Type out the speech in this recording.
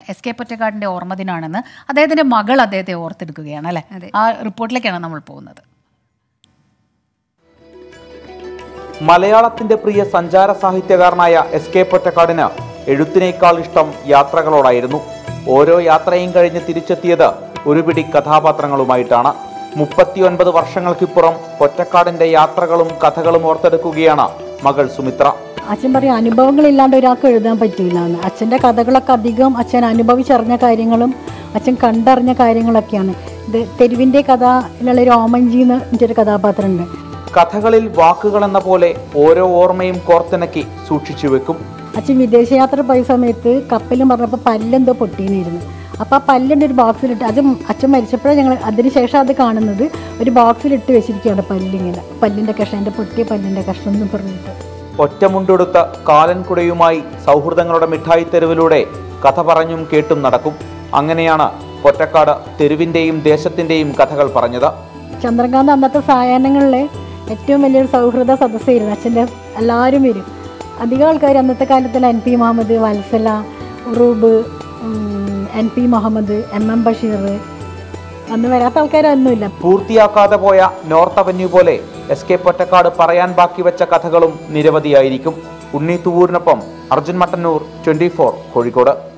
S K പൊറ്റക്കാടിന്റെ ഓർമ്മദിനാണെന്ന് അദ്ദേഹത്തിന്റെ മകൾ അദ്ദേഹത്തെ ഓർത്തെടുക്കുകയാണ് അല്ലെ ആ റിപ്പോർട്ടിലേക്കാണ് നമ്മൾ പോകുന്നത് മലയാളത്തിന്റെ പ്രിയ സഞ്ചാര സാഹിത്യകാരനായ എസ് കെ പൊറ്റക്കാടിന് എഴുത്തിനേക്കാൾ ഇഷ്ടം യാത്രകളോടായിരുന്നു ഓരോ യാത്രയും കഴിഞ്ഞ് തിരിച്ചെത്തിയത് ഒരു പിടി കഥാപാത്രങ്ങളുമായിട്ടാണ് മുപ്പത്തിയൊൻപത് വർഷങ്ങൾക്കിപ്പുറം പൊറ്റക്കാടിന്റെ യാത്രകളും കഥകളും ഓർത്തെടുക്കുകയാണ് മകൾ സുമിത്ര അച്ഛൻ പറയും അനുഭവങ്ങളില്ലാണ്ട് ഒരാൾക്ക് എഴുതാൻ പറ്റില്ല എന്ന് അച്ഛൻ്റെ കഥകളൊക്കെ അധികം അച്ഛൻ അനുഭവിച്ചറിഞ്ഞ കാര്യങ്ങളും അച്ഛൻ കണ്ടറിഞ്ഞ കാര്യങ്ങളൊക്കെയാണ് ഇത് തെരുവിൻ്റെ കഥയിലുള്ള രോമഞ്ചി എന്ന് ഒരു കഥാപാത്രമുണ്ട് കഥകളിൽ വാക്കുകൾ എന്ന പോലെ ഓരോ ഓർമ്മയും കോർത്തിണക്കി സൂക്ഷിച്ചു വെക്കും അച്ഛൻ വിദേശയാത്ര പോയ സമയത്ത് കപ്പലും പറഞ്ഞപ്പോൾ പല്ലെന്തോ പൊട്ടീനായിരുന്നു അപ്പോൾ ആ പല്ലിൻ്റെ ഒരു ബോക്സിലിട്ട് അത് അച്ഛൻ മരിച്ചപ്പോഴാണ് ഞങ്ങൾ അതിനുശേഷം അത് കാണുന്നത് ഒരു ബോക്സിലിട്ട് വെച്ചിരിക്കുകയാണ് പല്ലിങ്ങനെ പല്ലിൻ്റെ കഷ്ണം എൻ്റെ പൊട്ടിയ പല്ലിൻ്റെ കഷ്ണം എന്ന് പറഞ്ഞിട്ട് ഒറ്റമുണ്ടെടുത്ത കാലൻകുടയുമായി സൗഹൃദങ്ങളുടെ മിഠായി തെരുവിലൂടെ കഥ പറഞ്ഞും കേട്ടും നടക്കും അങ്ങനെയാണ് പൊറ്റക്കാട് തെരുവിന്റെയും ദേശത്തിന്റെയും കഥകൾ പറഞ്ഞത് ചന്ദ്രകാന്ത് അന്നത്തെ സായാഹ്നങ്ങളിലെ ഏറ്റവും വലിയൊരു സൗഹൃദ സദസ്സായിരുന്നു അച്ഛൻ്റെ എല്ലാവരും വരും അധികം ആൾക്കാർ അന്നത്തെ കാലത്തിൽ എൻ പി മുഹമ്മദ് വത്സല ഉറൂബ് ഉം, N P Muhammad M M Basheer അന്ന് വരാത്ത ആൾക്കാരൊന്നുമില്ല പൂർത്തിയാക്കാതെ പോയ നോർത്ത് അവന്യൂ പോലെ എസ് കെ പൊറ്റക്കാട് പറയാൻ ബാക്കി വെച്ച കഥകളും നിരവധിയായിരിക്കും ഉണ്ണി തുവൂരിനൊപ്പം അർജുൻ മട്ടന്നൂർ ട്വന്റി കോഴിക്കോട്